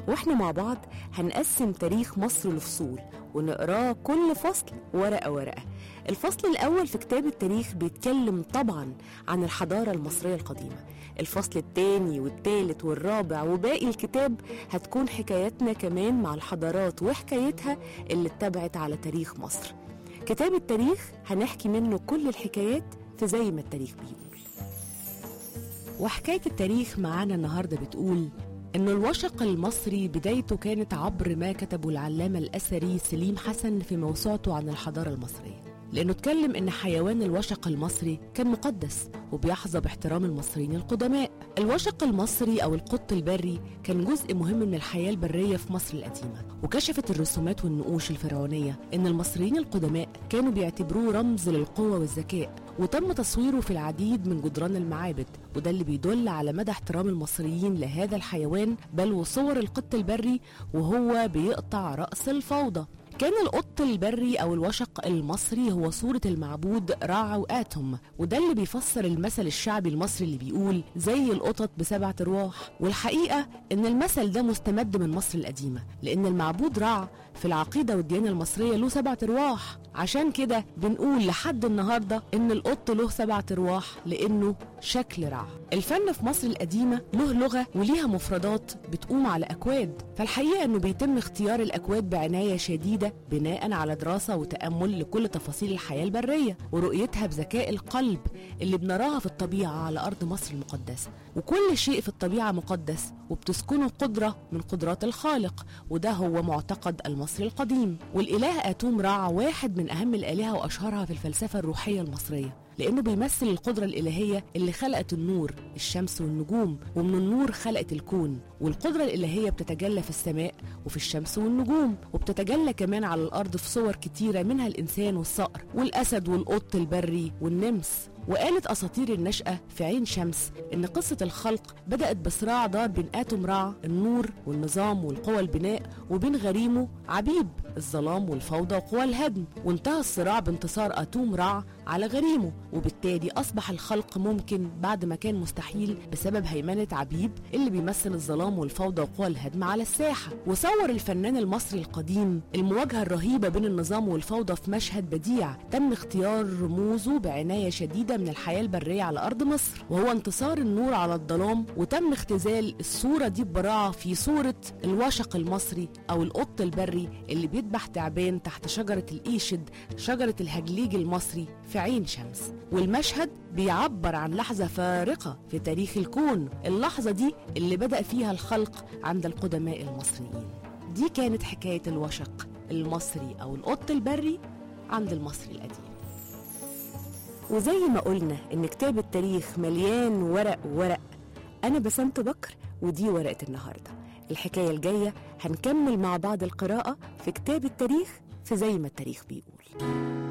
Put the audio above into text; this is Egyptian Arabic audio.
واحنا مع بعض هنقسم تاريخ مصر لفصول ونقراه كل فصل ورقة ورقة الفصل الأول في كتاب التاريخ بيتكلم طبعا عن الحضارة المصرية القديمة الفصل الثاني والثالث والرابع وباقي الكتاب هتكون حكاياتنا كمان مع الحضارات وحكايتها اللي اتبعت على تاريخ مصر كتاب التاريخ هنحكي منه كل الحكايات في زي ما التاريخ بيقول وحكاية التاريخ معانا النهاردة بتقول إن الوشق المصري بدايته كانت عبر ما كتبه العلامة الأثري سليم حسن في موسوعته عن الحضارة المصرية لأنه اتكلم إن حيوان الوشق المصري كان مقدس وبيحظى باحترام المصريين القدماء الوشق المصري أو القط البري كان جزء مهم من الحياة البرية في مصر القديمة وكشفت الرسومات والنقوش الفرعونية إن المصريين القدماء كانوا بيعتبروه رمز للقوة والذكاء وتم تصويره في العديد من جدران المعابد وده اللي بيدل على مدى احترام المصريين لهذا الحيوان بل وصور القط البري وهو بيقطع رأس الفوضى كان القط البري أو الوشق المصري هو صورة المعبود رع وآتم وده اللي بيفسر المثل الشعبي المصري اللي بيقول زي القطط بسبعة أرواح والحقيقة إن المثل ده مستمد من مصر القديمة لأن المعبود رع في العقيدة والديانة المصرية له سبعة أرواح عشان كده بنقول لحد النهاردة إن القط له سبعة أرواح لأنه شكل رع الفن في مصر القديمة له لغة وليها مفردات بتقوم على أكواد فالحقيقة إنه بيتم اختيار الأكواد بعناية شديدة بناء على دراسة وتأمل لكل تفاصيل الحياة البرية ورؤيتها بذكاء القلب اللي بنراها في الطبيعة على أرض مصر المقدسة وكل شيء في الطبيعة مقدس وبتسكنه قدرة من قدرات الخالق وده هو معتقد المصري القديم والإله آتوم رع واحد من أهم الآلهة وأشهرها في الفلسفة الروحية المصرية لأنه بيمثل القدرة الإلهية اللي خلقت النور الشمس والنجوم ومن النور خلقت الكون والقدرة الإلهية بتتجلى في السماء وفي الشمس والنجوم وبتتجلى كمان على الأرض في صور كتيرة منها الإنسان والصقر والأسد والقط البري والنمس وقالت أساطير النشأة في عين شمس إن قصة الخلق بدأت بصراع دار بين آتوم رع النور والنظام والقوى البناء وبين غريمه عبيب الظلام والفوضى وقوى الهدم وانتهى الصراع بانتصار آتوم رع على غريمه وبالتالي أصبح الخلق ممكن بعد ما كان مستحيل بسبب هيمنة عبيب اللي بيمثل الظلام والفوضى وقوى الهدم على الساحة وصور الفنان المصري القديم المواجهة الرهيبة بين النظام والفوضى في مشهد بديع تم اختيار رموزه بعناية شديدة من الحياة البرية على أرض مصر وهو انتصار النور على الظلام وتم اختزال الصورة دي ببراعة في صورة الوشق المصري أو القط البري اللي بيذبح تعبان تحت شجرة الإيشد شجرة الهجليج المصري في عين شمس والمشهد بيعبر عن لحظة فارقة في تاريخ الكون اللحظة دي اللي بدأ فيها الخلق عند القدماء المصريين دي كانت حكاية الوشق المصري أو القط البري عند المصري القديم وزي ما قلنا إن كتاب التاريخ مليان ورق ورق أنا بسنت بكر ودي ورقة النهاردة الحكاية الجاية هنكمل مع بعض القراءة في كتاب التاريخ في زي ما التاريخ بيقول